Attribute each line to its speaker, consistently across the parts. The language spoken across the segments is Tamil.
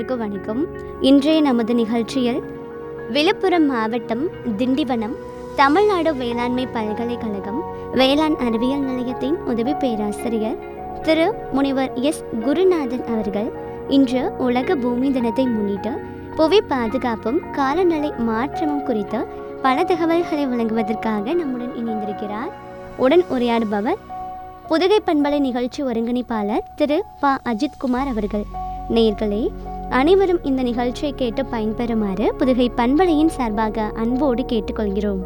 Speaker 1: அனைவருக்கும் வணக்கம் இன்றைய நமது நிகழ்ச்சியில் விழுப்புரம் மாவட்டம் திண்டிவனம் தமிழ்நாடு வேளாண்மை பல்கலைக்கழகம் வேளாண் அறிவியல் நிலையத்தின் உதவி பேராசிரியர் திரு முனிவர் எஸ் குருநாதன் அவர்கள் இன்று உலக பூமி தினத்தை முன்னிட்டு புவி பாதுகாப்பும் காலநிலை மாற்றமும் குறித்து பல தகவல்களை வழங்குவதற்காக நம்முடன் இணைந்திருக்கிறார் உடன் உரையாடுபவர் புதுகை பண்பலை நிகழ்ச்சி ஒருங்கிணைப்பாளர் திரு ப அஜித்குமார் அவர்கள் நேயர்களே அனைவரும் இந்த நிகழ்ச்சியை கேட்டு பயன்பெறுமாறு புதுகை பண்பலையின் சார்பாக அன்போடு கேட்டுக்கொள்கிறோம்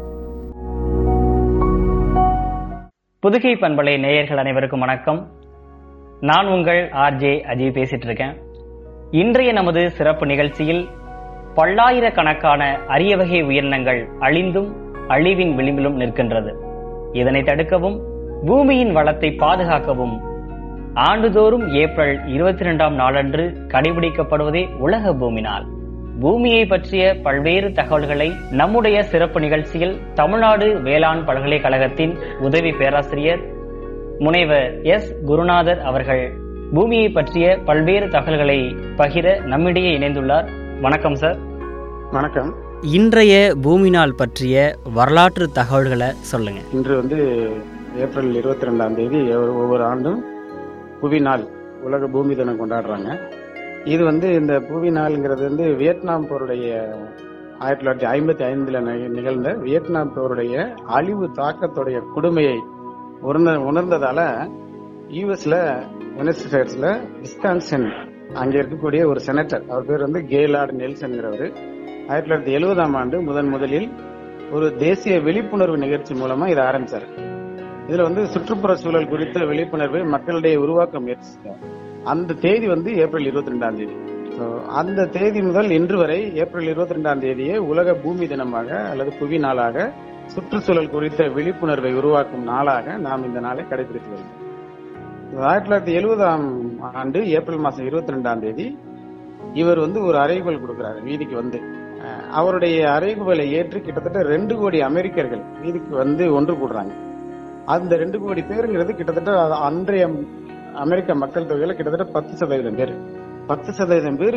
Speaker 2: புதுகை பண்பலை நேயர்கள் அனைவருக்கும் வணக்கம் நான் உங்கள் ஆர்ஜே அஜய் பேசிட்டு இருக்கேன் இன்றைய நமது சிறப்பு நிகழ்ச்சியில் பல்லாயிரக்கணக்கான அரிய வகை உயிரினங்கள் அழிந்தும் அழிவின் விளிம்பிலும் நிற்கின்றது இதனை தடுக்கவும் பூமியின் வளத்தை பாதுகாக்கவும் ஆண்டுதோறும் ஏப்ரல் இருபத்தி இரண்டாம் நாளன்று கடைபிடிக்கப்படுவதே உலக பூமி நாள் பூமியை பற்றிய பல்வேறு தகவல்களை நம்முடைய சிறப்பு நிகழ்ச்சியில் தமிழ்நாடு வேளாண் பல்கலைக்கழகத்தின் உதவி பேராசிரியர் முனைவர் எஸ் குருநாதர் அவர்கள் பூமியை பற்றிய பல்வேறு தகவல்களை பகிர நம்மிடையே இணைந்துள்ளார் வணக்கம் சார்
Speaker 3: வணக்கம்
Speaker 2: இன்றைய பூமி நாள் பற்றிய வரலாற்று தகவல்களை சொல்லுங்க
Speaker 3: இன்று வந்து ஏப்ரல் இருபத்தி ரெண்டாம் தேதி ஒவ்வொரு- ஒவ்வொரு ஆண்டும் புவி நாள் உலக பூமி தினம் கொண்டாடுறாங்க இது வந்து இந்த புவி நாள்ங்கிறது வந்து வியட்நாம் போருடைய ஆயிரத்தி தொள்ளாயிரத்தி ஐம்பத்தி ஐந்துல நி- நிகழ்ந்த வியட்நாம் போருடைய அழிவு தாக்கத்துடைய கொடுமையை உணர்ந்த உணர்ந்ததால யூஎஸ்ல யுனைடெட் ஸ்டேட்ஸ்ல விஸ்கான்சன் அங்க இருக்கக்கூடிய ஒரு செனட்டர் அவர் பேர் வந்து கேலார்ட் நெல்சன்கிறவர் ஆயிரத்தி தொள்ளாயிரத்தி எழுபதாம் ஆண்டு முதன் முதலில் ஒரு தேசிய விழிப்புணர்வு நிகழ்ச்சி மூலமா இதை ஆரம்பிச்சாரு இதுல வந்து சுற்றுப்புற சூழல் குறித்த விழிப்புணர்வை மக்களிடையே உருவாக்க முயற்சிச்சார் அந்த தேதி வந்து ஏப்ரல் இருபத்தி ரெண்டாம் தேதி So, அந்த தேதி முதல் இன்று வரை ஏப்ரல் இருபத்தி ரெண்டாம் தேதியே உலக பூமி தினமாக அல்லது புவி நாளாக சுற்றுச்சூழல் குறித்த விழிப்புணர்வை உருவாக்கும் நாளாக நாம் இந்த நாளை கடைபிடித்து வருகிறோம் ஆயிரத்தி தொள்ளாயிரத்தி எழுபதாம் ஆண்டு ஏப்ரல் மாசம் இருபத்தி ரெண்டாம் தேதி இவர் வந்து ஒரு அறைகோல் கொடுக்கிறாரு வீதிக்கு வந்து அஹ், அவருடைய அறைகோலை ஏற்று கிட்டத்தட்ட ரெண்டு கோடி அமெரிக்கர்கள் வீதிக்கு வந்து ஒன்று கூடுறாங்க அந்த ரெண்டு கோடி பேருங்கிறது கிட்டத்தட்ட அது அன்றைய அமெரிக்க மக்கள் தொகையில கிட்டத்தட்ட பத்து சதவீதம் பேர் பத்து சதவீதம் பேர்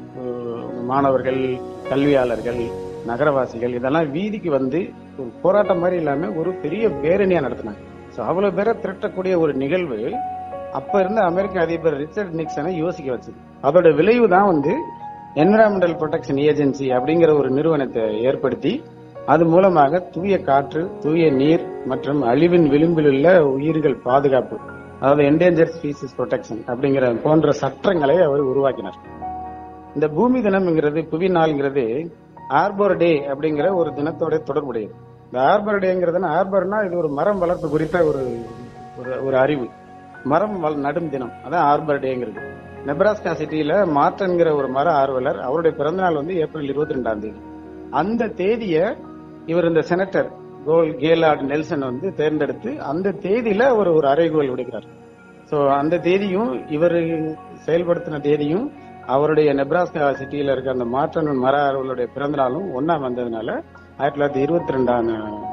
Speaker 3: மாணவர்கள் கல்வியாளர்கள் நகரவாசிகள் இதெல்லாம் வீதிக்கு வந்து ஒரு போராட்டம் மாதிரி இல்லாம ஒரு பெரிய பேரணியா நடத்தினாங்க ஸோ அவ்வளவு பேரை திரட்டக்கூடிய ஒரு நிகழ்வு அப்ப இருந்த அமெரிக்க அதிபர் ரிச்சர்ட் நிக்சனை யோசிக்க வச்சது அதோட விளைவு தான் வந்து என்விரான்மெண்டல் ப்ரொடெக்ஷன் ஏஜென்சி அப்படிங்கிற ஒரு நிறுவனத்தை ஏற்படுத்தி அது மூலமாக தூய காற்று தூய நீர் மற்றும் அழிவின் விளிம்பில் உள்ள உயிர்கள் பாதுகாப்பு அதாவது என்டேஞ்சர் ஸ்பீசிஸ் ப்ரொடெக்ஷன் அப்படிங்கிற போன்ற சட்டங்களை அவர் உருவாக்கினார் இந்த பூமி தினம்ங்கிறது புவி நாள்ங்கிறது ஆர்பர் டே அப்படிங்கிற ஒரு தினத்தோட தொடர்புடையது இந்த ஆர்பர் டேங்கிறது ஆர்பர்னா இது ஒரு மரம் வளர்ப்பு குறித்த ஒரு ஒரு- ஒரு அறிவு மரம் வள- நடும் தினம் அதான் ஆர்பர் டேங்கிறது நெப்ராஸ்கா சிட்டியில மார்டன்கிற ஒரு மர ஆர்வலர் அவருடைய பிறந்தநாள் வந்து ஏப்ரல் இருபத்தி ரெண்டாம் தேதி அந்த தேதிய இவர் இந்த செனட்டர் கோல் கேலார்ட் நெல்சன் வந்து தேர்ந்தெடுத்து அந்த தேதியில அவர் ஒரு அறைகோல் விடுகிறார் சோ அந்த தேதியும் இவர் செயல்படுத்தின தேதியும் அவருடைய நெப்ராஸ்கா சிட்டியில இருக்க அந்த மாற்றன் மர ஆர்வலருடைய பிறந்த நாளும் ஒன்னா வந்ததுனால ஆயிரத்தி தொள்ளாயிரத்தி இருபத்தி ரெண்டாம்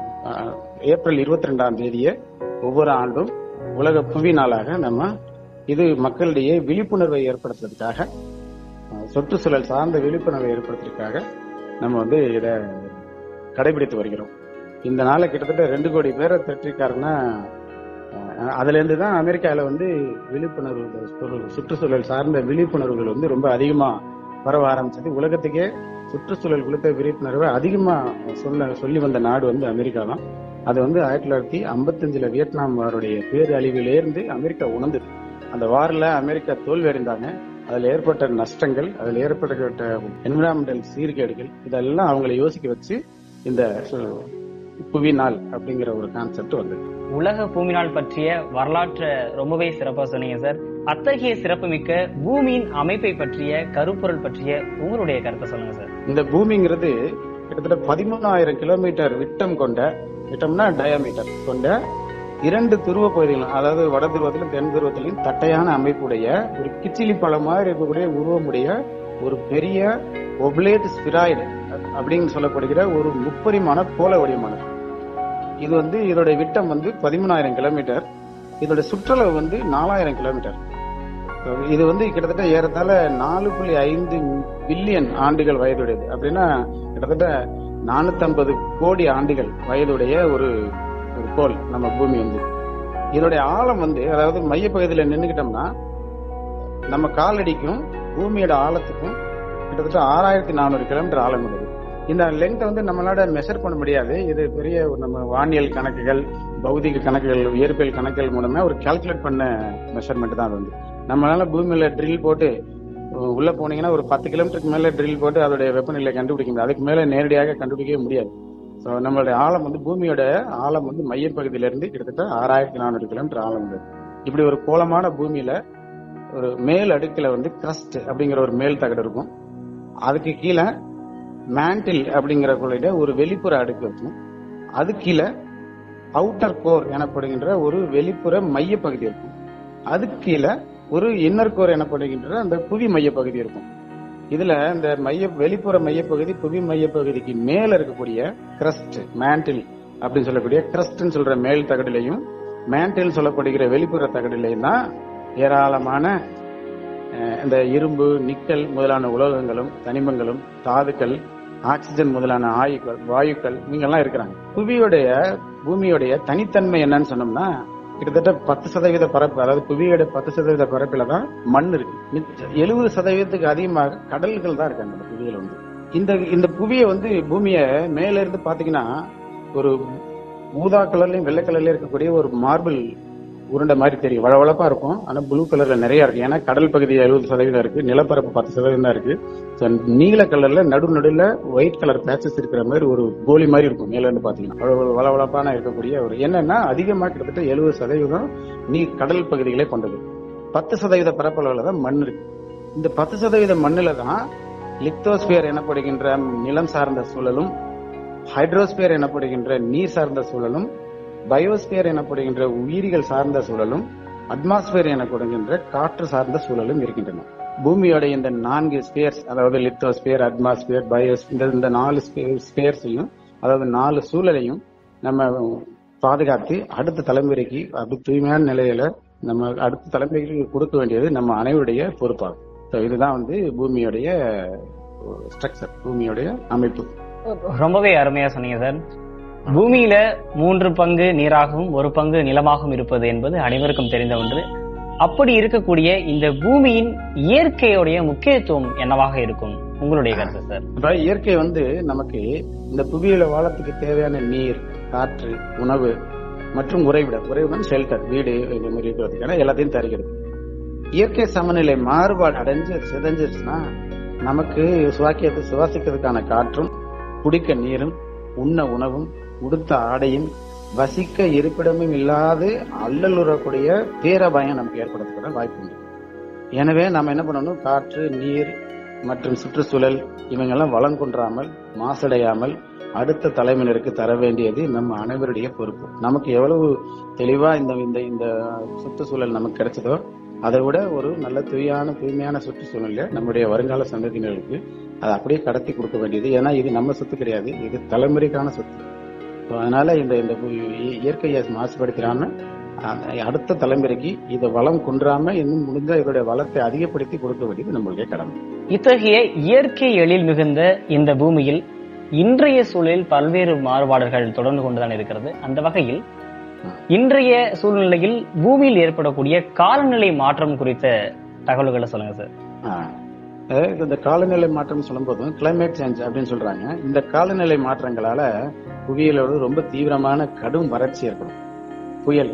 Speaker 3: ஏப்ரல் இருபத்தி ரெண்டாம் தேதியை ஒவ்வொரு ஆண்டும் உலக புவி நாளாக நம்ம இது மக்களிடையே விழிப்புணர்வை ஏற்படுத்துறதுக்காக அஹ், சுற்றுச்சூழல் சார்ந்த விழிப்புணர்வை ஏற்படுத்துறதுக்காக நம்ம வந்து இதை கடைபிடித்து வருகிறோம் இந்த நாளை கிட்டத்தட்ட ரெண்டு கோடி பேரை திரட்டிருக்காருன்னா அஹ், அதுல இருந்து தான் அமெரிக்கால வந்து விழிப்புணர்வு சுற்று- சுற்றுச்சூழல் சார்ந்த விழிப்புணர்வுகள் வந்து ரொம்ப அதிகமா பரவ ஆரம்பிச்சது உலகத்துக்கே சுற்றுச்சூழல் குறித்த விழிப்புணர்வை அதிகமா சொல்ல சொல்லி வந்த நாடு வந்து அமெரிக்கா தான் அது வந்து ஆயிரத்தி தொள்ளாயிரத்தி ஐம்பத்தஞ்சுல வியட்நாம் வாருடைய பேரழிவிலிருந்து அமெரிக்கா உணர்ந்தது அந்த வாரில் அமெரிக்கா தோல்வி அடைந்தாங்க அதுல ஏற்பட்ட நஷ்டங்கள் அதுல ஏற்பட்ட என்விரான்மெண்டல் சீர்கேடுகள் இதெல்லாம் அவங்களை யோசிக்க வச்சு இந்த சு- புவி நாள் அப்படிங்கிற ஒரு கான்செப்ட் வந்தது
Speaker 2: உலக பூமி நாள் பற்றிய வரலாற்றை ரொம்பவே சிறப்பா சொன்னீங்க சார் அத்தகைய சிறப்புமிக்க பூமியின் அமைப்பை பற்றிய கருப்பொருள் பற்றிய உங்களுடைய கருத்தை சொல்லுங்க சார்
Speaker 3: இந்த பூமிங்கிறது கிட்டத்தட்ட பதிமூணாயிரம் கிலோமீட்டர் விட்டம் கொண்ட விட்டம்னா டயாமீட்டர் கொண்ட இரண்டு துருவ பகுதிகளும் அதாவது வட துருவத்திலும் தென் துருவத்திலும் தட்டையான அமைப்புடைய ஒரு கிச்சிலி பழம் மாதிரி இருக்கக்கூடிய உருவமுடைய ஒரு பெரிய ஒப்லேட் ஸ்பிராய்டு அப்படின்னு சொல்லப்படுகிற ஒரு முப்பரிமாண கோள வடிவமானது இது வந்து இதோட விட்டம் வந்து பதிமூணாயிரம் கிலோமீட்டர் இதோட சுற்றளவு வந்து நாலாயிரம் கிலோமீட்டர் So, இது வந்து கிட்டத்தட்ட ஏறத்தாழ நாலு புள்ளி ஐந்து பில்லியன் ஆண்டுகள் வயதுடையது அப்படின்னா கிட்டத்தட்ட நானூத்தி கோடி ஆண்டுகள் வயதுடைய ஒரு ஒரு கோள் நம்ம பூமி வந்து இதனுடைய ஆழம் வந்து அதாவது மையப்பகுதியில நின்னுக்கிட்டோம்னா நம்ம காலடிக்கும் பூமியோட ஆழத்துக்கும் கிட்டத்தட்ட ஆறாயிரத்தி நானூறு கிலோமீட்டர் ஆழம் உள்ளது இந்த லெங்த் வந்து நம்மளால மெஷர் பண்ண முடியாது இது பெரிய ஒரு நம்ம வானியல் கணக்குகள் பௌதிக கணக்குகள் இயற்பியல் கணக்குகள் மூலமா ஒரு கால்குலேட் பண்ண மெஷர்மெண்ட் தான் அது வந்து நம்மளால பூமியில ட்ரில் போட்டு உ- உள்ள போனீங்கன்னா ஒரு பத்து கிலோமீட்டருக்கு மேல ட்ரில் போட்டு அதோடைய வெப்பநிலை கண்டுபிடிக்க முடியாது அதுக்கு மேல நேரடியாக கண்டுபிடிக்கவே முடியாது ஸோ நம்மளுடைய ஆழம் வந்து பூமியோட ஆழம் வந்து மையப்பகுதியில இருந்து கிட்டத்தட்ட ஆறாயிரத்தி நானூறு கிலோமீட்டர் ஆழம் உள்ளது இப்படி ஒரு கோலமான பூமியில ஒரு மேல் அடுக்குல வந்து கிரஸ்ட் அப்படிங்கிற ஒரு மேல் தகடு இருக்கும் அதுக்கு கீழே மேண்டில் அப்படிங்கிற கொள்ளையில ஒரு வெளிப்புற அடுக்கு இருக்கும் அது கீழே அவுட்டர் கோர் எனப்படுகின்ற ஒரு வெளிப்புற மையப்பகுதி இருக்கும் அதுக்கு கீழே ஒரு இன்னர் கோர் எனப்படுகின்ற அந்த புவி மையப்பகுதி இருக்கும் இதுல இந்த மைய வெளிப்புற மையப்பகுதி புவி மையப்பகுதிக்கு மேல இருக்கக்கூடிய கிரஸ்ட் மேண்டில் அப்படின்னு சொல்லக்கூடிய கிரஸ்ட்னு சொல்ற மேல் தகடிலையும் மேண்டில் சொல்லப்படுகிற வெளிப்புற தகடிலையும் தான் ஏராளமான அஹ், இந்த இரும்பு நிக்கல் முதலான உலோகங்களும் தனிமங்களும் தாதுக்கள் ஆக்சிஜன் முதலான ஆயுக்கள் வாயுக்கள் இங்கெல்லாம் இருக்கிறாங்க புவியுடைய பூமியுடைய தனித்தன்மை என்னன்னு சொன்னோம்னா கிட்டத்தட்ட பத்து சதவீத பரப்பு அதாவது புவியோட பத்து சதவீத பரப்பில தான் மண் இருக்கு எழுபது சதவீதத்துக்கு அதிகமாக கடல்கள் தான் இருக்காங்க அந்த புவியில வந்து இந்த இந்த புவியை வந்து பூமியை மேல இருந்து பாத்தீங்கன்னா ஒரு ஊதா கலர்லயும் வெள்ளை கலர்லயும் இருக்கக்கூடிய ஒரு மார்பிள் உருண்டை மாதிரி தெரியும் வளவளப்பா இருக்கும் ஆனா ப்ளூ கலர்ல நிறைய இருக்கு ஏன்னா கடல் பகுதி எழுபது சதவீதம் இருக்கு நிலப்பரப்பு பத்து சதவீதம் தான் இருக்கு So, நீல கலர்ல நடு நடுல ஒயிட் கலர் பேச்சஸ் இருக்கிற மாதிரி ஒரு கோலி மாதிரி இருக்கும் மேல இருந்து பாத்தீங்கன்னா வள- வளவளப்பான இருக்கக்கூடிய ஒரு என்னன்னா அதிகமா கிட்டத்தட்ட எழுபது சதவீதம் நீர் கடல் பகுதிகளே கொண்டது பத்து சதவீத பரப்பளவுல தான் மண் இருக்கு இந்த பத்து சதவீத மண்ணுல தான் லித்தோஸ்பியர் எனப்படுகின்ற நிலம் சார்ந்த சூழலும் ஹைட்ரோஸ்பியர் எனப்படுகின்ற நீர் சார்ந்த சூழலும் பயோஸ்பியர் எனப்படுகின்ற உயிரிகள் சார்ந்த சூழலும் அட்மாஸ்பியர் எனப்படுகின்ற காற்று சார்ந்த சூழலும் இருக்கின்றன பூமியோட இந்த நான்கு ஸ்பியர்ஸ் அதாவது லித்தோஸ்பியர் அட்மாஸ்பியர் பயோஸ் இந்த இந்த நாலு ஸ்பியர்ஸையும் அதாவது நாலு சூழலையும் நம்ம பாதுகாத்து அடுத்த தலைமுறைக்கு அது தூய்மையான நிலையில நம்ம அடுத்த தலைமுறைக்கு கொடுக்க வேண்டியது நம்ம அனைவருடைய பொறுப்பாகும் So, இதுதான் வந்து பூமியோடைய ஸ்ட்ரக்சர் பூமியோடைய அமைப்பு
Speaker 2: ரொம்பவே அருமையா சொன்னீங்க சார் பூமியில மூன்று பங்கு நீராகவும் ஒரு பங்கு நிலமாகவும் இருப்பது என்பது அனைவருக்கும் தெரிந்த ஒன்று அப்படி இருக்கக்கூடிய இந்த பூமியின் இயற்கையுடைய முக்கியத்துவம் என்னவாக இருக்கும் உங்களுடைய கருத்து சார்
Speaker 3: இப்ப இயற்கை வந்து நமக்கு இந்த புவியில வாழத்துக்கு தேவையான நீர் காற்று உணவு மற்றும் உறைவிடம் உறைவிடம் ஷெல்டர் வீடு இந்த மாதிரி இருக்கிறதுக்கான எல்லாத்தையும் தருகிறது இயற்கை சமநிலை மாறுபாடு அடைஞ்சு சிதைஞ்சிருச்சுன்னா நமக்கு சுவாக்கியத்தை சுவாசிக்கிறதுக்கான காற்றும் குடிக்க நீரும் உண்ண உணவும் உடுத்த ஆடையும் வசிக்க இருப்பிடமும் இல்லாது அல்லலுறக்கூடிய பேரபாயம் நமக்கு ஏற்படுறதுக்கான வாய்ப்பு உண்டு எனவே நாம என்ன பண்ணணும் காற்று நீர் மற்றும் சுற்றுச்சூழல் இவங்கெல்லாம் வளம் குன்றாமல் மாசடையாமல் அடுத்த தலைமுறைக்கு தர வேண்டியது நம்ம அனைவருடைய பொறுப்பு நமக்கு எவ்வளவு தெளிவா இந்த இந்த இந்த சுற்றுச்சூழல் நமக்கு கிடைச்சதோ அதை விட ஒரு நல்ல தூயான தூய்மையான சுற்றுச்சூழல்ல நம்முடைய வருங்கால சந்ததியினருக்கு அதை அப்படியே கடத்தி கொடுக்க வேண்டியது ஏன்னா இது நம்ம சொத்து கிடையாது இது தலைமுறைக்கான சொத்து So, அதனால இந்த இந்த இ- இயற்கையை மாசுபடுத்திடாம அஹ், அடுத்த தலைமுறைக்கு இதை வளம் குன்றாம இன்னும் முடிஞ்சா இதோட வளத்தை அதிகப்படுத்தி கொடுக்க வேண்டியது நம்மளுடைய கடமை
Speaker 2: இத்தகைய இயற்கை எழில் மிகுந்த இந்த பூமியில் இன்றைய சூழலில் பல்வேறு மாறுபாடுகள் தொடர்ந்து கொண்டுதான் இருக்கிறது அந்த வகையில் இன்றைய சூழ்நிலையில் பூமியில் ஏற்படக்கூடிய காலநிலை மாற்றம் குறித்த தகவல்களை சொல்லுங்க சார்
Speaker 3: ஆஹ். அதாவது இந்த காலநிலை மாற்றம் சொல்லும்போது கிளைமேட் சேஞ்ச் அப்படின்னு சொல்றாங்க இந்த காலநிலை மாற்றங்களால புவியிலோடு ரொம்ப தீவிரமான கடும் வறட்சி ஏற்படும் புயல்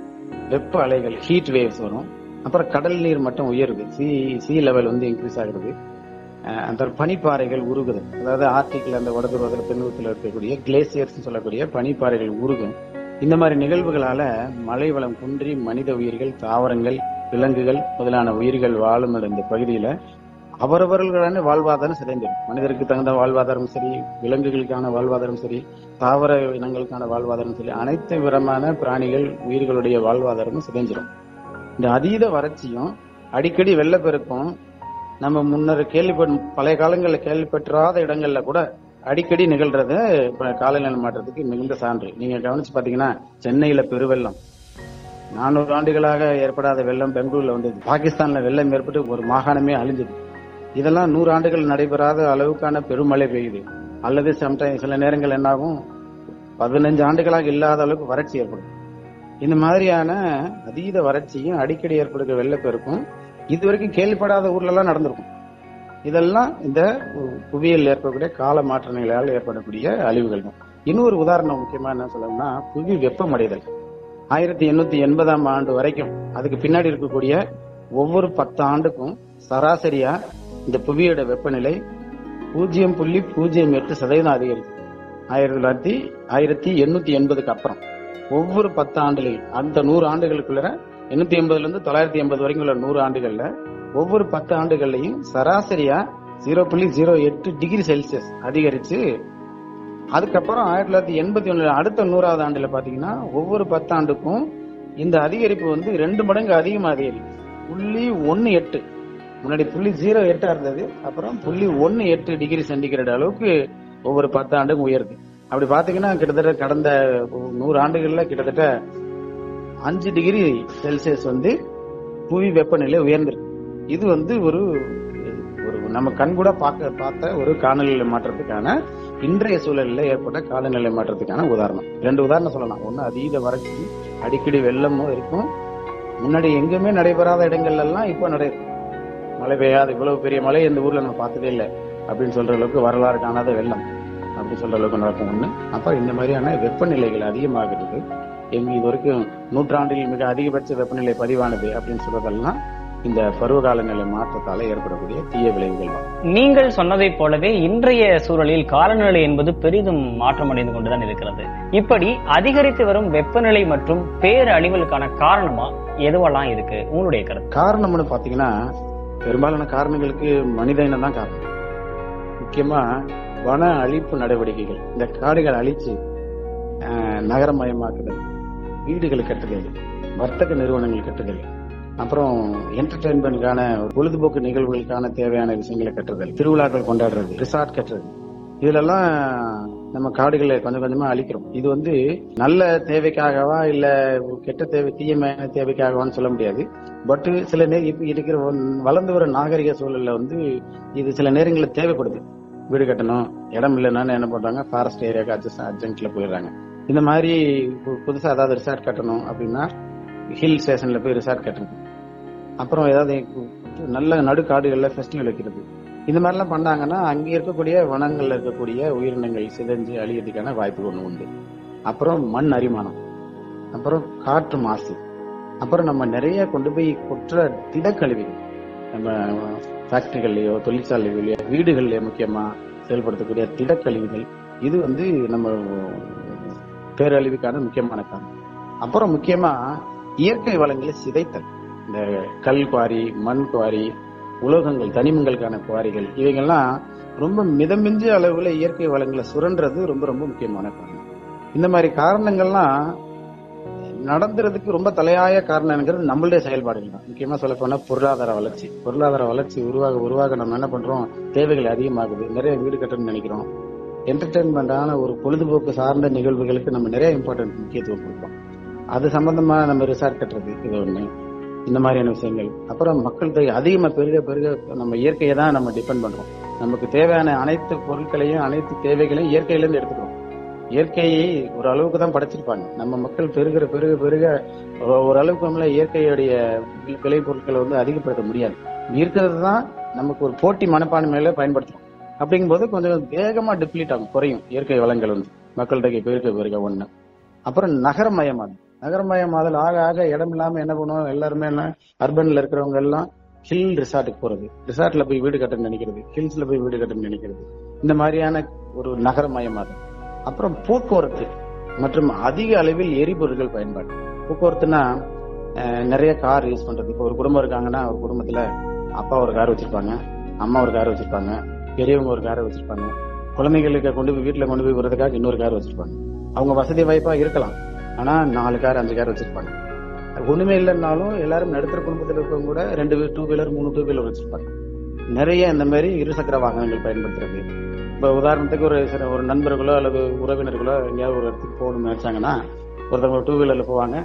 Speaker 3: வெப்ப அலைகள் ஹீட் வேவ்ஸ் வரும் அப்புறம் கடல் நீர் மட்டம் உயருது சி சி லெவல் வந்து இன்க்ரீஸ் ஆகுறது அஹ் அந்த பனிப்பாறைகள் உருகுது அதாவது ஆர்டிக்ல அந்த வடதுருவத்தில் தென்னுவத்தில் இருக்கக்கூடிய கிளேசியர்ஸ் சொல்லக்கூடிய பனிப்பாறைகள் உருகும் இந்த மாதிரி நிகழ்வுகளால மழை வளம் குன்றி மனித உயிர்கள் தாவரங்கள் விலங்குகள் முதலான உயிர்கள் வாழும் இந்த பகுதியில அவரவர்களான வாழ்வாதாரம் சிதைந்திடும் மனிதருக்கு தகுந்த வாழ்வாதாரம் சரி விலங்குகளுக்கான வாழ்வாதாரம் சரி தாவர இனங்களுக்கான வாழ்வாதாரம் சரி அனைத்து விதமான பிராணிகள் உயிர்களுடைய வாழ்வாதாரமும் சிதைஞ்சிடும் இந்த அதீத வறட்சியும் அடிக்கடி வெள்ளப்பெருக்கும் நம்ம முன்னர் கேள்விப்படும் பழைய காலங்களில் கேள்விப்பற்றாத இடங்கள்ல கூட அடிக்கடி நிகழ்றது இப்ப காலநிலை மாற்றத்துக்கு மிகுந்த சான்று நீங்க கவனிச்சு பாத்தீங்கன்னா சென்னையில பெருவெள்ளம் நானூறு ஆண்டுகளாக ஏற்படாத வெள்ளம் பெங்களூர்ல வந்தது பாகிஸ்தான்ல வெள்ளம் ஏற்பட்டு ஒரு மாகாணமே அழிஞ்சது இதெல்லாம் நூறு ஆண்டுகள் நடைபெறாத அளவுக்கான பெருமழை பெய்யுது அல்லது சம்டைம் சில நேரங்கள் என்னாகும் பதினஞ்சு ஆண்டுகளாக இல்லாத அளவுக்கு வறட்சி ஏற்படும் இந்த மாதிரியான அதீத வறட்சியும் அடிக்கடி ஏற்படுகிற வெள்ளப்பெருக்கும் இது வரைக்கும் கேள்விப்படாத ஊர்ல எல்லாம் நடந்திருக்கும் இதெல்லாம் இந்த பு- புவியியல் ஏற்படக்கூடிய கால மாற்றங்களால் ஏற்படக்கூடிய அழிவுகள் தான் இன்னொரு உதாரணம் முக்கியமா என்ன சொல்லணும்னா புவி வெப்பமடைதல் ஆயிரத்தி எண்ணூத்தி எண்பதாம் ஆண்டு வரைக்கும் அதுக்கு பின்னாடி இருக்கக்கூடிய ஒவ்வொரு பத்து ஆண்டுக்கும் சராசரியா இந்த புவியோட வெப்பநிலை பூஜ்ஜியம் புள்ளி பூஜ்ஜியம் எட்டு சதவீதம் அதிகரிக்கும் ஆயிரத்தி தொள்ளாயிரத்தி ஆயிரத்தி எண்ணூத்தி எண்பதுக்கு அப்புறம் ஒவ்வொரு பத்து ஆண்டுகளில் அந்த நூறு ஆண்டுகளுக்குள்ள எண்ணூத்தி எண்பதுல இருந்து தொள்ளாயிரத்தி எண்பது வரைக்கும் உள்ள நூறு ஆண்டுகள்ல ஒவ்வொரு பத்து ஆண்டுகள்லையும் சராசரியா ஜீரோ புள்ளி ஜீரோ எட்டு டிகிரி செல்சியஸ் அதிகரிச்சு அதுக்கப்புறம் ஆயிரத்தி தொள்ளாயிரத்தி எண்பத்தி ஒண்ணுல அடுத்த நூறாவது ஆண்டுல பாத்தீங்கன்னா ஒவ்வொரு பத்தாண்டுக்கும் இந்த அதிகரிப்பு வந்து ரெண்டு மடங்கு அதிகமா அதிகரிக்கும் புள்ளி ஒன்னு எட்டு முன்னாடி புள்ளி ஜீரோ எட்டா இருந்தது அப்புறம் புள்ளி ஒன்னு எட்டு டிகிரி சென்டிகிரேட் அளவுக்கு ஒவ்வொரு பத்து ஆண்டுக்கும் உயருது அப்படி பாத்தீங்கன்னா கிட்டத்தட்ட கடந்த நூறு ஆண்டுகள்ல கிட்டத்தட்ட அஞ்சு டிகிரி செல்சியஸ் வந்து புவி வெப்பநிலை உயர்ந்திருக்கு இது வந்து ஒரு ஒரு நம்ம கண் கூட பார்க்க பார்த்த ஒரு காலநிலை மாற்றத்துக்கான இன்றைய சூழலில் ஏற்பட்ட காலநிலை மாற்றத்துக்கான உதாரணம் ரெண்டு உதாரணம் சொல்லலாம் ஒன்னு அதீத வறட்சி அடிக்கடி வெள்ளமும் இருக்கும் முன்னாடி எங்குமே நடைபெறாத இடங்கள்ல எல்லாம் இப்போ நடைபெறும் மழை பெய்யாது இவ்வளவு பெரிய மழை இந்த ஊர்ல நம்ம பார்த்ததே இல்லை அப்படின்னு சொல்ற அளவுக்கு வரலாறு காணாத வெள்ளம் அப்படி சொல்ற அளவுக்கு நடக்கும் ஒண்ணு அப்புறம் இந்த மாதிரியான வெப்பநிலைகள் அதிகமாகிறது எங்க இது வரைக்கும் நூற்றாண்டில் மிக அதிகபட்ச வெப்பநிலை பதிவானது அப்படின்னு சொல்றதெல்லாம் இந்த பருவகால நிலை மாற்றத்தால ஏற்படக்கூடிய தீய விளைவுகள் தான்
Speaker 2: நீங்கள் சொன்னதைப் போலவே இன்றைய சூழலில் காலநிலை என்பது பெரிதும் மாற்றமடைந்து கொண்டுதான் இருக்கிறது இப்படி அதிகரித்து வரும் வெப்பநிலை மற்றும் பேரழிவுகளுக்கான காரணமா எதுவெல்லாம் இருக்கு உங்களுடைய கருத்து
Speaker 3: காரணம்னு பாத்தீங்கன்னா பெரும்பாலான காரணங்களுக்கு மனித இனம் தான் காரணம் முக்கியமா வன அழிப்பு நடவடிக்கைகள் இந்த காடுகளை அழிச்சு ஆஹ், நகரமயமாக்குதல் வீடுகள் கட்டுதல் வர்த்தக நிறுவனங்கள் கட்டுதல் அப்புறம் என்டர்டைன்மெண்ட்கான பொழுதுபோக்கு நிகழ்வுகளுக்கான தேவையான விஷயங்களை கட்டுதல் திருவிழாக்கள் கொண்டாடுறது ரிசார்ட் கட்டுறது இதுலெல்லாம் நம்ம காடுகளை கொஞ்சம் கொஞ்சமா அழிக்கிறோம் இது வந்து நல்ல தேவைக்காகவா இல்ல கெட்ட தேவை தீயமான தேவைக்காகவான்னு சொல்ல முடியாது பட் சில நேரம் இப்ப இருக்கிற வ- வளர்ந்து வர நாகரிக சூழல்ல வந்து இது சில நேரங்களில் தேவைப்படுது வீடு கட்டணும் இடம் இல்லைன்னா என்ன பண்றாங்க ஃபாரஸ்ட் ஏரியாக்கு அட்ஜஸ்ட் அர்ஜென்ட்ல போயிடுறாங்க இந்த மாதிரி பு- புதுசா ஏதாவது ரிசார்ட் கட்டணும் அப்படின்னா ஹில் ஸ்டேஷன்ல போய் ரிசார்ட் கட்டணும் அப்புறம் ஏதாவது நல்ல நடுக்காடுகள்ல ஃபெஸ்டிவல் வைக்கிறது இந்த மாதிரிலாம் பண்ணாங்கன்னா அங்க இருக்கக்கூடிய வனங்கள்ல இருக்கக்கூடிய உயிரினங்கள் சிதைஞ்சு அழியறதுக்கான வாய்ப்பு ஒண்ணு உண்டு அப்புறம் மண் அரிமானம் அப்புறம் காற்று மாசு அப்புறம் நம்ம நிறைய கொண்டு போய் கொற்ற திடக்கழிவுகள் நம்ம ஃபேக்டரிகள்லயோ தொழிற்சாலைகள்லயோ வீடுகள்லயோ முக்கியமா செயல்படுத்தக்கூடிய திடக்கழிவுகள் இது வந்து நம்ம பேரழிவுக்கான முக்கியமான காரணம் அப்புறம் முக்கியமா இயற்கை வளங்களை சிதைத்தல் இந்த கல் குவாரி மண் குவாரி உலோகங்கள் தனிமங்களுக்கான குவாரிகள் இவைகள்லாம் ரொம்ப மிதமிஞ்சிய அளவுல இயற்கை வளங்களை சுரண்டுறது ரொம்ப ரொம்ப முக்கியமான காரணம் இந்த மாதிரி காரணங்கள்லாம் நடந்துறதுக்கு ரொம்ப தலையாய காரணம்ங்கிறது நம்மளுடைய செயல்பாடுகள் தான் முக்கியமா சொல்ல போனா பொருளாதார வளர்ச்சி பொருளாதார வளர்ச்சி உருவாக உருவாக நம்ம என்ன பண்றோம் தேவைகள் அதிகமாகுது நிறைய வீடு கட்டணும்னு நினைக்கிறோம் என்டர்டைன்மெண்டான ஒரு பொழுதுபோக்கு சார்ந்த நிகழ்வுகளுக்கு நம்ம நிறைய இம்பார்ட்டன்ட் முக்கியத்துவம் கொடுப்போம் அது சம்பந்தமா நம்ம ரிசார்ட் கட்டுறது இது ஒண்ணு இந்த மாதிரியான விஷயங்கள் அப்புறம் மக்கள் தொகை அதிகமா பெருக பெருக நம்ம இயற்கையை தான் நம்ம டிபெண்ட் பண்றோம் நமக்கு தேவையான அனைத்து பொருட்களையும் அனைத்து தேவைகளையும் இயற்கையில இருந்து எடுத்துக்கிறோம் இயற்கையை ஒரு அளவுக்கு தான் படைச்சிருப்பாங்க நம்ம மக்கள் பெருகிற பெருக பெருக ஒ- ஓரளவுக்கு நம்மள இயற்கையுடைய வி- விளை பொருட்களை வந்து அதிகப்படுத்த முடியாது இருக்கிறது தான் நமக்கு ஒரு போட்டி மனப்பான்மையில பயன்படுத்துறோம் அப்படிங்கும்போது கொஞ்சம் வேகமா டிப்ளீட் ஆகும் குறையும் இயற்கை வளங்கள் வந்து மக்கள் தொகை பெருக்க பெருக ஒண்ணு அப்புறம் நகரமயமாதல் நகரமயமாதல் ஆக ஆக இடம் இல்லாம என்ன பண்ணுவோம் எல்லாருமே என்ன அர்பன்ல இருக்கிறவங்க எல்லாம் ஹில் ரிசார்ட்டுக்கு போறது ரிசார்ட்ல போய் வீடு கட்டணும்னு நினைக்கிறது ஹில்ஸ்ல போய் வீடு கட்டணும்னு நினைக்கிறது இந்த மாதிரியான ஒரு நகரமயமாதல் அப்புறம் போக்குவரத்து மற்றும் அதிக அளவில் எரிபொருட்கள் பயன்பாடு போக்குவரத்துனா அஹ், நிறைய கார் யூஸ் பண்றது இப்போ ஒரு குடும்பம் இருக்காங்கன்னா ஒரு குடும்பத்துல அப்பா ஒரு கார் வச்சிருப்பாங்க அம்மா ஒரு கார் வச்சிருப்பாங்க பெரியவங்க ஒரு காரை வச்சிருப்பாங்க குழந்தைகளுக்கு கொண்டு போய் வீட்டுல கொண்டு போய் விடுறதுக்காக இன்னொரு கார் வச்சிருப்பாங்க அவங்க வசதி வாய்ப்பா இருக்கலாம் ஆனா நாலு கார் அஞ்சு கார் வச்சிருப்பாங்க ஒண்ணுமே இல்லைன்னாலும் எல்லாரும் நடுத்தர குடும்பத்தில் இருக்கவங்க கூட ரெண்டு டூ வீலர் மூணு டூ வீலர் வச்சிருப்பாங்க நிறைய இந்த மாதிரி இருசக்கர வாகனங்கள் பயன்படுத்துறது இப்ப உதாரணத்துக்கு ஒரு சில ஒரு நண்பர்களோ அல்லது உறவினர்களோ எங்கேயாவது ஒரு இடத்துக்கு போகணும்னு நினைச்சாங்கன்னா ஒருத்தவங்க டூ வீலர்ல போவாங்க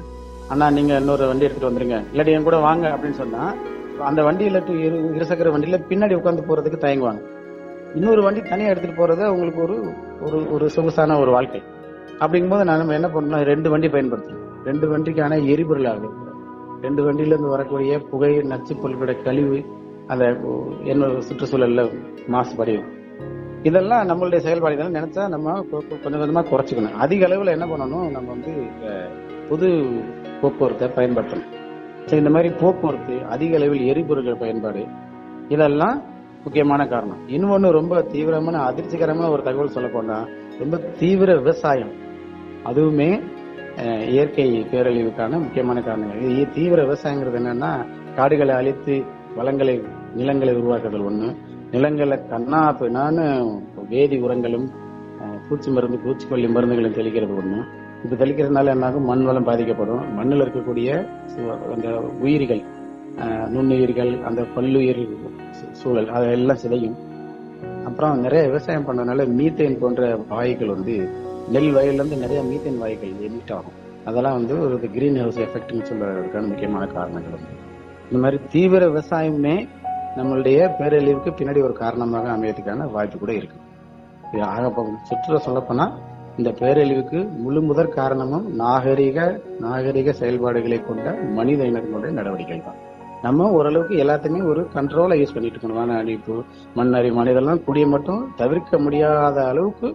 Speaker 3: அண்ணா நீங்க இன்னொரு வண்டி எடுத்துட்டு வந்துருங்க இல்லாட்டி என் கூட வாங்க அப்படின்னு சொன்னா அந்த வண்டியில டு- இரு இருசக்கர வண்டியில பின்னாடி உட்கார்ந்து போறதுக்கு தயங்குவாங்க இன்னொரு வண்டி தனியா எடுத்துட்டு போறது அவங்களுக்கு ஒரு ஒரு ஒரு சொகுசான ஒரு வாழ்க்கை அப்படிங்கும்போது நான் நம்ம என்ன பண்ணணும் ரெண்டு வண்டி பயன்படுத்தணும் ரெண்டு வண்டிக்கான எரிபொருள் ஆகுது ரெண்டு வண்டியில இருந்து வரக்கூடிய புகை நச்சு பொருட்களுடைய கழிவு அந்த என்ன சுற்றுச்சூழல்ல மாசுபடியும் இதெல்லாம் நம்மளுடைய செயல்பாடுகள் நினைச்சா நம்ம கொ- கொ- கொஞ்சம் கொஞ்சமா குறைச்சிக்கணும் அதிக அளவுல என்ன பண்ணணும் நம்ம வந்து அஹ், பொது போக்குவரத்தை பயன்படுத்தணும் சரி இந்த மாதிரி போக்குவரத்து அதிக அளவில் எரிபொருட்கள் பயன்பாடு இதெல்லாம் முக்கியமான காரணம் இன்னொன்னு ரொம்ப தீவிரமான அதிர்ச்சிகரமான ஒரு தகவல் சொல்ல போனா ரொம்ப தீவிர விவசாயம் அதுவுமே அஹ், இயற்கை பேரழிவுக்கான முக்கியமான காரணங்கள் இது தீவிர விவசாயங்கிறது என்னன்னா காடுகளை அழித்து வளங்களை நிலங்களை உருவாக்குதல் ஒண்ணு நிலங்களை கண்ணா பின்னான்னு வேதி உரங்களும் அஹ், பூச்சி மருந்து பூச்சிக்கொல்லி மருந்துகளும் தெளிக்கிறது ஒண்ணு இப்ப தெளிக்கிறதுனால என்னாகும் மண் வளம் பாதிக்கப்படும் மண்ணில் இருக்கக்கூடிய சு- அந்த உயிரிகள் அஹ், நுண்ணுயிர்கள் அந்த பல்லுயிர் சூ- சூழல் அதெல்லாம் சிதையும் அப்புறம் நிறைய விவசாயம் பண்ணதுனால மீத்தேன் போன்ற வாயுக்கள் வந்து நெல் வயல்ல இருந்து நிறைய மீத்தேன் வாயுக்கள் எமிட் ஆகும் அதெல்லாம் வந்து ஒரு கிரீன் ஹவுஸ் எஃபெக்ட்னு சொல்றதுக்கான முக்கியமான காரணங்கள் வந்து இந்த மாதிரி தீவிர விவசாயமே நம்மளுடைய பேரழிவுக்கு பின்னாடி ஒரு காரணமாக அமையறதுக்கான வாய்ப்பு கூட இருக்கு இது ஆக சுற்றுலா சொல்லப்போனா இந்த பேரழிவுக்கு முழு முதற் காரணமும் நாகரிக நாகரிக செயல்பாடுகளை கொண்ட மனித இனத்தினுடைய நடவடிக்கைகள் தான் நம்ம ஓரளவுக்கு எல்லாத்தையுமே ஒரு கண்ட்ரோலா யூஸ் பண்ணிட்டு இருக்கணும் வான அழிப்பு மண் அரிமான இதெல்லாம் கூடிய மட்டும் தவிர்க்க முடியாத அளவுக்கு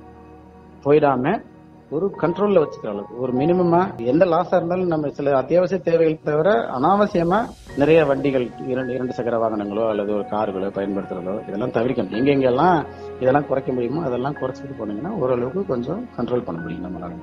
Speaker 3: போயிடாம ஒரு கண்ட்ரோல்ல வச்சுக்கிற அளவுக்கு ஒரு மினிமமா எந்த லாஸா இருந்தாலும் நம்ம சில அத்தியாவசிய தேவைகள் தவிர அனாவசியமா நிறைய வண்டிகள் இரண்டு இரண்டு சக்கர வாகனங்களோ அல்லது ஒரு கார்களோ பயன்படுத்துறதோ இதெல்லாம் தவிர்க்கணும் எங்க எங்கெல்லாம் இதெல்லாம் குறைக்க முடியுமோ அதெல்லாம் குறைச்சிட்டு போனீங்கன்னா ஓரளவுக்கு கொஞ்சம் கண்ட்ரோல் பண்ண முடியும் நம்மளால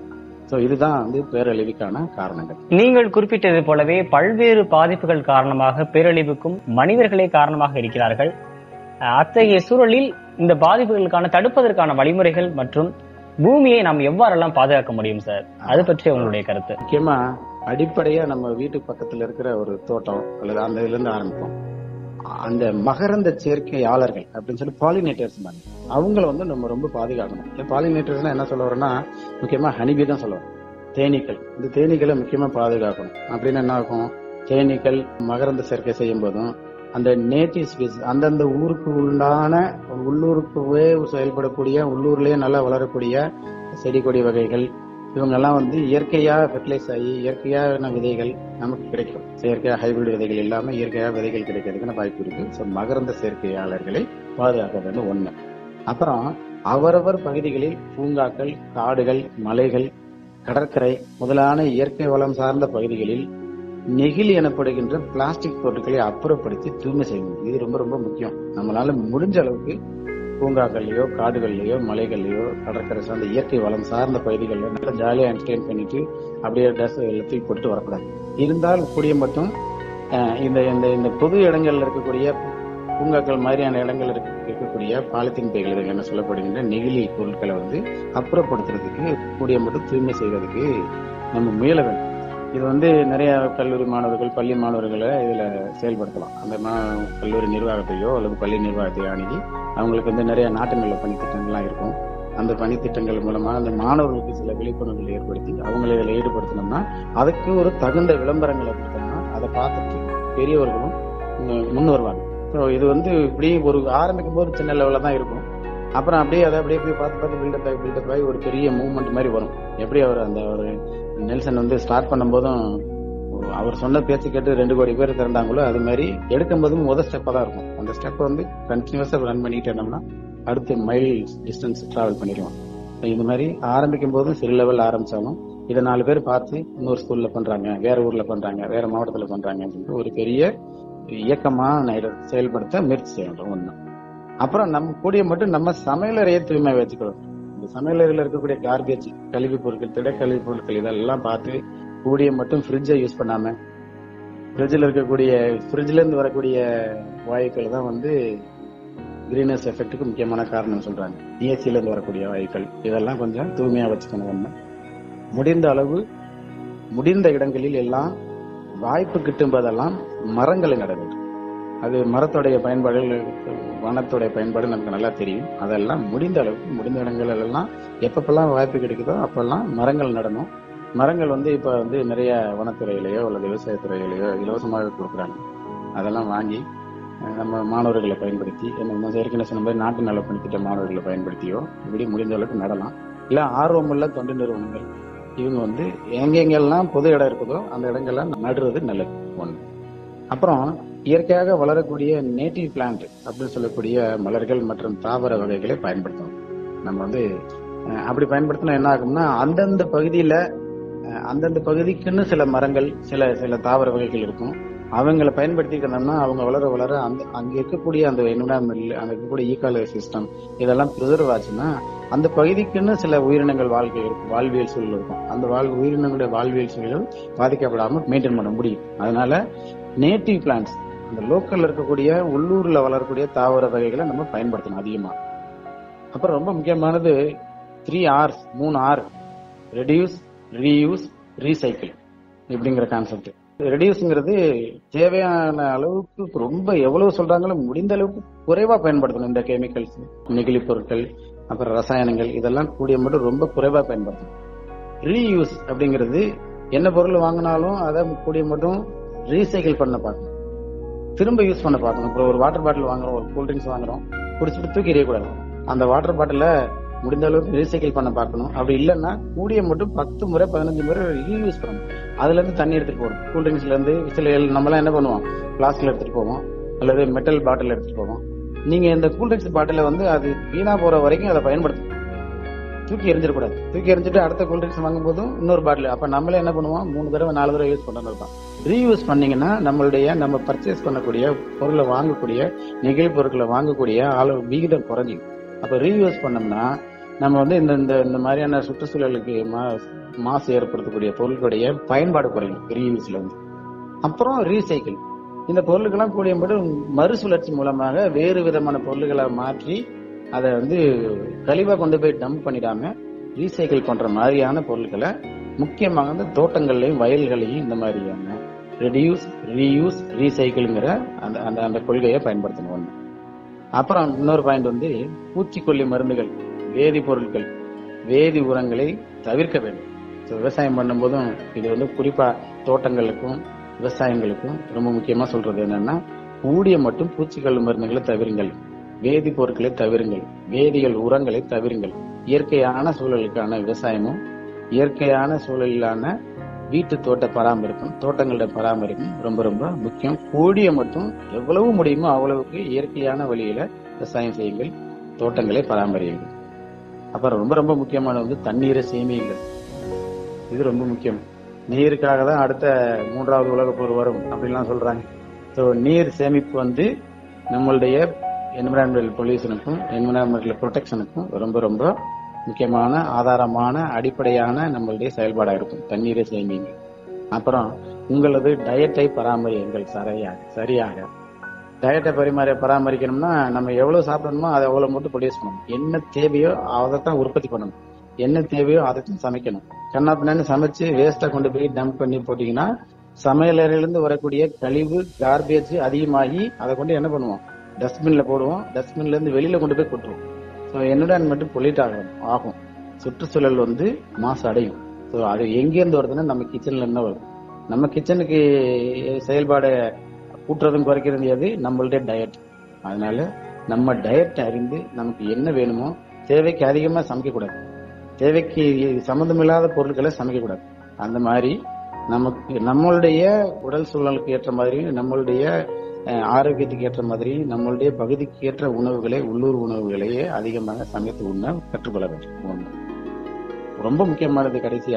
Speaker 3: சோ இதுதான் வந்து பேரழிவுக்கான காரணங்கள்
Speaker 2: நீங்கள் குறிப்பிட்டது போலவே பல்வேறு பாதிப்புகள் காரணமாக பேரழிவுக்கும் மனிதர்களே காரணமாக இருக்கிறார்கள் அஹ் அத்தகைய சூழலில் இந்த பாதிப்புகளுக்கான தடுப்பதற்கான வழிமுறைகள் மற்றும் பூமியை நாம் எவ்வாறெல்லாம் பாதுகாக்க முடியும் சார் அது பற்றி உங்களுடைய கருத்து
Speaker 3: முக்கியமா அடிப்படையா நம்ம வீட்டுக்கு பக்கத்துல இருக்கிற ஒரு தோட்டம் அல்லது அந்த இதுல இருந்து ஆரம்பிப்போம் அந்த மகரந்த சேர்க்கையாளர்கள் அப்படின்னு சொல்லி பாலினேட்டர்ஸ் அவங்கள வந்து நம்ம ரொம்ப பாதுகாக்கணும் பாலினேட்டர்ஸ் என்ன சொல்ல வரோம்னா முக்கியமா ஹனிபி தான் சொல்லுவோம் தேனீக்கள் இந்த தேனீக்களை முக்கியமா பாதுகாக்கணும் அப்படின்னு என்ன ஆகும் தேனீக்கள் மகரந்த சேர்க்கை செய்யும் போதும் அந்த நேட்டிவ் ஸ்பீஸ் அந்தந்த ஊருக்கு உண்டான உள்ளூருக்குவே செயல்படக்கூடிய உள்ளூர்லயே நல்லா வளரக்கூடிய செடி கொடி வகைகள் இவங்க எல்லாம் வந்து இயற்கையா ஃபெர்டிலைஸ் ஆகி இயற்கையான விதைகள் நமக்கு கிடைக்கும் செயற்கையா ஹைபிரிட் விதைகள் இல்லாம இயற்கையா விதைகள் கிடைக்கிறதுக்கு வாய்ப்பு இருக்கு ஸோ மகரந்த சேர்க்கையாளர்களை பாதுகாக்க வேண்டும் ஒண்ணு அப்புறம் அவரவர் பகுதிகளில் பூங்காக்கள் காடுகள் மலைகள் கடற்கரை முதலான இயற்கை வளம் சார்ந்த பகுதிகளில் நெகிழி எனப்படுகின்ற பிளாஸ்டிக் பொருட்களை அப்புறப்படுத்தி தூய்மை செய்யணும் இது ரொம்ப ரொம்ப முக்கியம் நம்மளால முடிஞ்ச அளவுக்கு பூங்காக்கள்லயோ காடுகள்லயோ மலைகள்லயோ கடற்கரை சார்ந்த இயற்கை வளம் சார்ந்த பகுதிகளில் நல்லா ஜாலியா என்டர்டைன் பண்ணிட்டு அப்படியே ட்ரெஸ் எல்லாத்தையும் போட்டு வரக்கூடாது இருந்தால் கூடிய மட்டும் அஹ், இந்த இந்த இந்த பொது இடங்கள்ல இருக்கக்கூடிய பூங்காக்கள் மாதிரியான இடங்கள் இருக்க- இருக்கக்கூடிய பாலித்தீன் பைகள் இதுக்கு என்ன சொல்லப்படுகின்ற நெகிழி பொருட்களை வந்து அப்புறப்படுத்துறதுக்கு கூடிய மட்டும் தூய்மை செய்வதற்கு நம்ம முயல வேண்டும் இது வந்து நிறைய கல்லூரி மாணவர்கள் பள்ளி மாணவர்களை இதுல செயல்படுத்தலாம் அந்த மா- கல்லூரி நிர்வாகத்தையோ அல்லது பள்ளி நிர்வாகத்தையோ அணுகி அவங்களுக்கு வந்து நிறைய நாட்டு நல்ல பணித்திட்டங்கள்லாம் இருக்கும் அந்த பணித்திட்டங்கள் மூலமா அந்த மாணவர்களுக்கு சில விழிப்புணர்வுகள் ஏற்படுத்தி அவங்களை இதில் ஈடுபடுத்தினோம்னா அதுக்கு ஒரு தகுந்த விளம்பரங்களை கொடுத்தோம்னா அதை பார்த்துட்டு பெரியவர்களும் உம், முன் வருவாங்க ஸோ இது வந்து இப்படி ஒரு ஆரம்பிக்கும் போது சின்ன லெவலில் தான் இருக்கும் அப்புறம் அப்படியே அதை அப்படியே போய் பார்த்து பார்த்து பில்டப் ஆகி பில்டப் ஆகி ஒரு பெரிய மூவ்மெண்ட் மாதிரி வரும் எப்படி அவர் அந்த ஒரு நெல்சன் வந்து ஸ்டார்ட் பண்ணும்போதும் அவர் சொன்ன பேச்சு கேட்டு ரெண்டு கோடி பேர் திறந்தாங்களோ அது மாதிரி எடுக்கும் போதும் முதல் ஸ்டெப்பா தான் இருக்கும் அந்த ஸ்டெப் வந்து கண்டினியூஸா ரன் பண்ணிட்டு இருந்தோம்னா அடுத்து மைல் டிஸ்டன்ஸ் டிராவல் பண்ணிடுவோம் So இந்த மாதிரி ஆரம்பிக்கும் போதும் சிறு லெவல் ஆரம்பிச்சாலும் இதை நாலு பேர் பார்த்து இன்னொரு ஸ்கூல்ல பண்றாங்க வேற ஊர்ல பண்றாங்க வேற மாவட்டத்துல பண்றாங்க அப்படின்னு ஒரு பெரிய இயக்கமா நான் இதை செயல்படுத்த முயற்சி செய்யணும் ஒண்ணு அப்புறம் நம்ம கூடிய மட்டும் நம்ம சமையலறையை தூய்மை வச்சுக்கணும் இந்த சமையலறையில் இருக்கக்கூடிய கார்பேஜ் கழிவு பொருட்கள் திட கழிவு பொருட்கள் இதெல்லாம் பார்த்து கூடிய மட்டும் ஃப்ரிட்ஜை யூஸ் பண்ணாம ஃப்ரிட்ஜில் இருக்கக்கூடிய ஃப்ரிட்ஜ்ல இருந்து வரக்கூடிய வாயுக்கள் தான் வந்து கிரீனஸ் எஃபெக்ட்டுக்கு முக்கியமான காரணம் சொல்றாங்க ஏசில இருந்து வரக்கூடிய வாயுக்கள் இதெல்லாம் கொஞ்சம் தூய்மையா வச்சுக்கணும் ஒண்ணு முடிந்த அளவு முடிந்த இடங்களில் எல்லாம் வாய்ப்பு கிட்டும் போதெல்லாம் மரங்களை நட வேண்டும் அது மரத்தோடைய பயன்பாடுகள் வனத்தோடைய பயன்பாடு நமக்கு நல்லா தெரியும் அதெல்லாம் முடிந்த அளவுக்கு முடிந்த இடங்கள் எல்லாம் எப்பப்பெல்லாம் வாய்ப்பு கிடைக்குதோ அப்பெல்லாம் மரங்கள் நடணும் மரங்கள் வந்து இப்ப வந்து நிறைய வனத்துறையிலேயோ அல்லது விவசாயத்துறையிலேயோ இலவசமாக கொடுக்குறாங்க அதெல்லாம் வாங்கி அஹ், நம்ம மாணவர்களை பயன்படுத்தி என்ன ஏற்கனவே சொன்ன மாதிரி நாட்டு நலப்பணி திட்ட மாணவர்களை பயன்படுத்தியோ இப்படி முடிந்த அளவுக்கு நடலாம் இல்ல ஆர்வமுள்ள தொண்டு நிறுவனங்கள் இவங்க வந்து எங்கெங்கெல்லாம் பொது இடம் இருக்குதோ அந்த இடங்கள்லாம் நடுறது நல்லது ஒண்ணு அப்புறம் இயற்கையாக வளரக்கூடிய நேட்டிவ் பிளான்ட் அப்படின்னு சொல்லக்கூடிய மலர்கள் மற்றும் தாவர வகைகளை பயன்படுத்தணும் நம்ம வந்து அஹ், அப்படி பயன்படுத்தினா என்ன ஆகும்னா அந்தந்த பகுதியில அஹ், அந்தந்த பகுதிக்குன்னு சில மரங்கள் சில சில தாவர வகைகள் இருக்கும் அவங்கள பயன்படுத்திக்கணும்னா அவங்க வளர வளர அந்த அங்க இருக்கக்கூடிய அந்த என்விரான்மெண்ட் அங்க இருக்கக்கூடிய ஈக்கால சிஸ்டம் இதெல்லாம் ப்ரிசர்வ் ஆச்சுன்னா அந்த பகுதிக்குன்னு சில உயிரினங்கள் வாழ்க்கை இருக்கும் வாழ்வியல் சூழல் இருக்கும் அந்த வாழ் உயிரினங்களுடைய வாழ்வியல் சூழல் பாதிக்கப்படாம மெயின்டைன் பண்ண முடியும் அதனால நேட்டிவ் பிளான்ட்ஸ் அந்த லோக்கல்ல இருக்கக்கூடிய உள்ளூர்ல வளரக்கூடிய தாவர வகைகளை நம்ம பயன்படுத்தணும் அதிகமா அப்புறம் ரொம்ப முக்கியமானது த்ரீ ஆர்ஸ் மூணு ஆர் ரெடியூஸ் ரீயூஸ் ரீசைக்கிள் இப்படிங்கிற கான்செப்ட் ரெடியூஸ்ங்கிறது தேவையான அளவுக்கு ரொம்ப எவ்வளவு சொல்றாங்களோ முடிந்த அளவுக்கு குறைவா பயன்படுத்தணும் இந்த கெமிக்கல்ஸ் நெகிழி பொருட்கள் அப்புறம் ரசாயனங்கள் இதெல்லாம் கூடிய மட்டும் ரொம்ப குறைவா பயன்படுத்தணும் ரீயூஸ் அப்படிங்கிறது என்ன பொருள் வாங்கினாலும் அதை கூடிய மட்டும் ரீசைக்கிள் பண்ண பார்க்கணும் திரும்ப யூஸ் பண்ண பார்க்கணும் இப்போ ஒரு வாட்டர் பாட்டில் வாங்குறோம் ஒரு கூல் ட்ரிங்க்ஸ் வாங்குறோம் குடிச்சிட்டு தூக்கி எறியக்கூடாது அந்த வாட்டர் பாட்டில முடிந்த அளவுக்கு ரீசைக்கிள் பண்ண பார்க்கணும் அப்படி இல்லைன்னா கூடிய மட்டும் பத்து முறை பதினஞ்சு முறை ரீயூஸ் பண்ணணும் அதுல இருந்து தண்ணி எடுத்துட்டு போகணும் கூல் ட்ரிங்க்ஸ்ல இருந்து சில நம்மலாம் என்ன பண்ணுவோம் பிளாஸ்டிக்ல எடுத்துட்டு போவோம் அல்லது மெட்டல் பாட்டில் எடுத்துட்டு போவோம் நீங்க இந்த கூல் ட்ரிங்க்ஸ் பாட்டில வந்து அது வீணா போற வரைக்கும் அதை பயன்படுத்தணும் தூக்கி எரிஞ்சிடக்கூடாது தூக்கி எரிஞ்சிட்டு அடுத்த கூல் ட்ரிங்க்ஸ் வாங்கும் போதும் இன்னொரு பாட்டில் அப்ப நம்மளே என்ன பண்ணுவோம் மூணு தடவை நாலு தடவை யூஸ் பண்ணணும் இருப்பான் ரீயூஸ் பண்ணீங்கன்னா நம்மளுடைய நம்ம பர்ச்சேஸ் பண்ணக்கூடிய பொருளை வாங்கக்கூடிய நெகிழி பொருட்களை வாங்கக்கூடிய அளவு விகிதம் குறைஞ்சிக்கும் அப்ப ரீயூஸ் பண்ணோம்னா நம்ம வந்து இந்த இந்த இந்த மாதிரியான சுற்றுச்சூழலுக்கு மா- மாசு ஏற்படுத்தக்கூடிய பொருட்களுடைய பயன்பாடு குறையும் ரீயூஸ்ல வந்து அப்புறம் ரீசைக்கிள் இந்த பொருளுக்கெல்லாம் கூடியபடி மறுசுழற்சி மூலமாக வேறு விதமான பொருள்களை மாற்றி அதை வந்து கழிவா கொண்டு போய் டம்ப் பண்ணிடாம ரீசைக்கிள் பண்ற மாதிரியான பொருட்களை முக்கியமாக வந்து தோட்டங்கள்லயும் வயல்களையும் இந்த மாதிரியான ரெடியூஸ் ரீயூஸ் ரீசைக்கிள்ங்கிற அந்த அந்த அந்த கொள்கையை பயன்படுத்தணும் ஒண்ணு அப்புறம் இன்னொரு பாயிண்ட் வந்து பூச்சிக்கொல்லி மருந்துகள் வேதிப்பொருட்கள் வேதி உரங்களை தவிர்க்க வேண்டும் So, விவசாயம் பண்ணும்போதும் இது வந்து குறிப்பா தோட்டங்களுக்கும் விவசாயங்களுக்கும் ரொம்ப முக்கியமா சொல்றது என்னன்னா கூடிய மட்டும் பூச்சிக்கொல்லி மருந்துகளை தவிருங்கள் வேதிப்பொருட்களை தவிருங்கள் வேதியியல் உரங்களை தவிருங்கள் இயற்கையான சூழலுக்கான விவசாயமும் இயற்கையான சூழலிலான வீட்டு தோட்ட பராமரிப்பும் தோட்டங்களோட பராமரிப்பும் ரொம்ப ரொம்ப முக்கியம் கூடிய மட்டும் எவ்வளவு முடியுமோ அவ்வளவுக்கு இயற்கையான வழியில விவசாயம் செய்யுங்கள் தோட்டங்களை பராமரியுங்கள் அப்புறம் ரொம்ப ரொம்ப முக்கியமானது வந்து தண்ணீரை சேமியுங்கள் இது ரொம்ப முக்கியம் நீருக்காக தான் அடுத்த மூன்றாவது உலகப் போர் வரும் அப்படின்லாம் சொல்றாங்க ஸோ நீர் சேமிப்பு வந்து நம்மளுடைய என்விரான்மெண்டல் பொல்யூஷனுக்கும் என்விரான்மெண்டல் ப்ரொடெக்ஷனுக்கும் ரொம்ப ரொம்ப முக்கியமான ஆதாரமான அடிப்படையான நம்மளுடைய செயல்பாடா இருக்கும் தண்ணீரை சேமிங்க அப்புறம் உங்களது டயட்டை பராமரியுங்கள் சரியாக சரியாக டயட்டை பரிமாற பராமரிக்கணும்னா நம்ம எவ்வளவு சாப்பிடணுமோ அதை எவ்வளவு மட்டும் ப்ரொடியூஸ் பண்ணணும் என்ன தேவையோ அதை தான் உற்பத்தி பண்ணணும் என்ன தேவையோ அதை தான் சமைக்கணும் கண்ணா பின்னான்னு சமைச்சு வேஸ்டா கொண்டு போய் டம்ப் பண்ணி போட்டீங்கன்னா சமையலறையிலிருந்து வரக்கூடிய கழிவு கார்பேஜ் அதிகமாகி அதை கொண்டு என்ன பண்ணுவோம் டஸ்ட்பின்ல போடுவோம் டஸ்ட்பின்ல இருந்து வெளியில கொண்டு போய் கொட்டுவோம் ஸோ என்விரான்மெண்ட் பொலிட் ஆகும் ஆகும் சுற்றுச்சூழல் வந்து மாசு அடையும் ஸோ அது எங்கேருந்து வருதுன்னா நம்ம கிச்சன்ல இருந்து வருது நம்ம கிச்சனுக்கு செயல்பாடை கூட்டுறதும் குறைக்கிறது எது நம்மளுடைய டயட் அதனால நம்ம டயட் அறிந்து நமக்கு என்ன வேணுமோ தேவைக்கு அதிகமா சமைக்க கூடாது தேவைக்கு சம்மந்தமில்லாத பொருட்களை சமைக்க கூடாது அந்த மாதிரி நமக்கு நம்மளுடைய உடல் சூழலுக்கு ஏற்ற மாதிரி நம்மளுடைய அஹ், ஆரோக்கியத்துக்கு ஏற்ற மாதிரி நம்மளுடைய பகுதிக்கு ஏற்ற உணவுகளை உள்ளூர் உணவுகளையே அதிகமாக சமைத்து உண்ண கற்றுக்கொள்ள வேண்டும் ஒண்ணு. ரொம்ப முக்கியமானது கடைசியா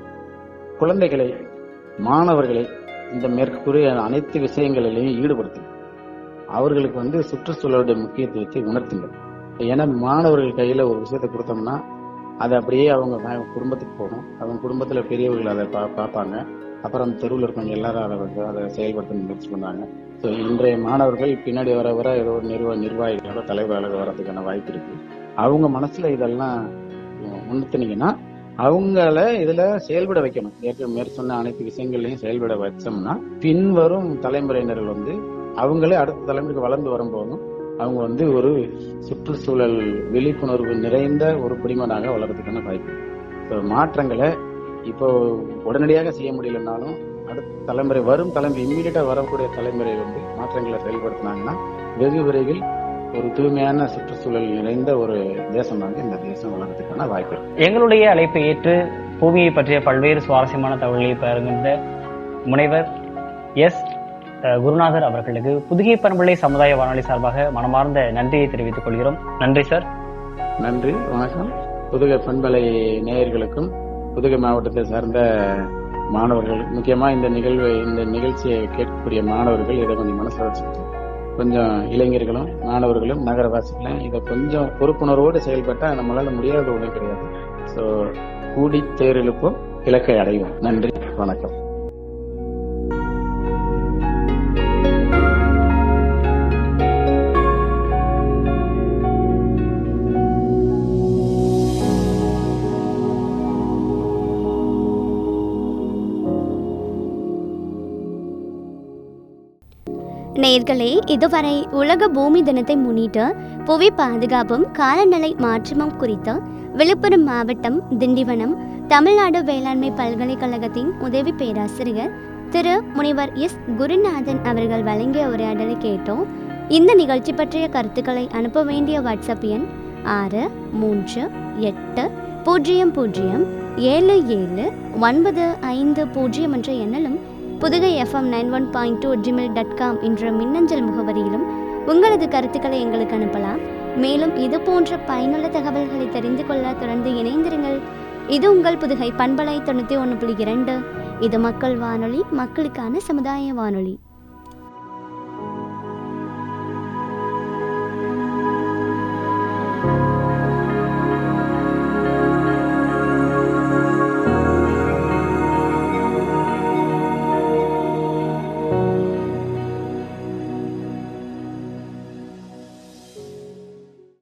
Speaker 3: குழந்தைகளை மாணவர்களை இந்த மேற்கூறிய அனைத்து விஷயங்களிலையும் ஈடுபடுத்துங்க அவர்களுக்கு வந்து சுற்றுச்சூழலுடைய முக்கியத்துவத்தை உணர்த்துங்க ஏன்னா மாணவர்கள் கையில ஒரு விஷயத்தை கொடுத்தோம்னா அது அப்படியே அவங்க ஃபே- குடும்பத்துக்கு போகும் அவங்க குடும்பத்துல பெரியவர்கள் அதை பா- பார்ப்பாங்க அப்புறம் தெருவில் இருக்கவங்க எல்லாரும் அதை வந்து அதை செயல்படுத்த முயற்சி பண்ணாங்க ஸோ இன்றைய மாணவர்கள் பின்னாடி வர வர ஏதோ ஒரு நிர்வ நிர்வாகிகளோட தலைவர்களாக வர்றதுக்கான வாய்ப்பு இருக்கு அவங்க மனசுல இதெல்லாம் உணர்த்தினீங்கன்னா அவங்கள இதுல செயல்பட வைக்கணும் ஏற்கனவே மேற் சொன்ன அனைத்து விஷயங்களையும் செயல்பட வச்சோம்னா பின்வரும் தலைமுறையினர்கள் வந்து அவங்களே அடுத்த தலைமுறைக்கு வளர்ந்து வரும்போதும் அவங்க வந்து ஒரு சுற்றுச்சூழல் விழிப்புணர்வு நிறைந்த ஒரு குடிமனாக வளர்றதுக்கான வாய்ப்பு ஸோ மாற்றங்களை இப்போ உடனடியாக செய்ய முடியலனாலும் அடுத்த தலைமுறை வரும் தலைமுறை இம்மீடியட்டா வரக்கூடிய தலைமுறை வந்து மாற்றங்களை செயல்படுத்தினாங்கன்னா வெகு விரைவில் ஒரு தூய்மையான சுற்றுச்சூழல் நிறைந்த ஒரு தேசமாக இந்த தேசம் வளர்றதுக்கான வாய்ப்பு இருக்கு
Speaker 2: எங்களுடைய அழைப்பை ஏற்று பூமியை பற்றிய பல்வேறு சுவாரஸ்யமான தகவல்களை பகிர்கின்ற முனைவர் எஸ் அஹ், குருநாதர் அவர்களுக்கு புதுகை பண்பலை சமுதாய வானொலி சார்பாக மனமார்ந்த நன்றியை தெரிவித்துக் கொள்கிறோம் நன்றி சார்
Speaker 3: நன்றி வணக்கம் புதுகை பண்பலை நேயர்களுக்கும் புதுகை மாவட்டத்தை சார்ந்த மாணவர்கள் முக்கியமா இந்த நிகழ்வை இந்த நிகழ்ச்சியை கேட்கக்கூடிய மாணவர்கள் இதை கொஞ்சம் மனசுல வச்சுக்கிட்டு கொஞ்சம் இளைஞர்களும் மாணவர்களும் நகரவாசிகளும் இதை கொஞ்சம் பொறுப்புணர்வோடு செயல்பட்டா நம்மளால முடியாத ஒண்ணு கிடையாது ஸோ கூடி தேர்தலுக்கும் இலக்கை அடைவோம் நன்றி வணக்கம்
Speaker 1: நேர்களே இதுவரை உலக பூமி தினத்தை முன்னிட்டு புவி பாதுகாப்பும் காலநிலை மாற்றமும் குறித்து விழுப்புரம் மாவட்டம் திண்டிவனம் தமிழ்நாடு வேளாண்மை பல்கலைக்கழகத்தின் உதவி பேராசிரியர் திரு முனிவர் எஸ் குருநாதன் அவர்கள் வழங்கிய உரையாடலை கேட்டோம் இந்த நிகழ்ச்சி பற்றிய கருத்துக்களை அனுப்ப வேண்டிய வாட்ஸ்அப் எண் ஆறு மூன்று எட்டு பூஜ்ஜியம் பூஜ்ஜியம் ஏழு ஏழு ஒன்பது ஐந்து பூஜ்ஜியம் என்ற எண்ணிலும் Pudukai FM nine one point two Gmail dot com என்ற மின்னஞ்சல் முகவரியிலும் உங்களது கருத்துக்களை எங்களுக்கு அனுப்பலாம் மேலும் இது போன்ற பயனுள்ள தகவல்களை தெரிந்து கொள்ள தொடர்ந்து இணைந்திருங்கள் இது உங்கள் புதுகை பண்பலை தொண்ணூற்றி ஒன்று புள்ளி இரண்டு இது மக்கள் வானொலி மக்களுக்கான சமுதாய வானொலி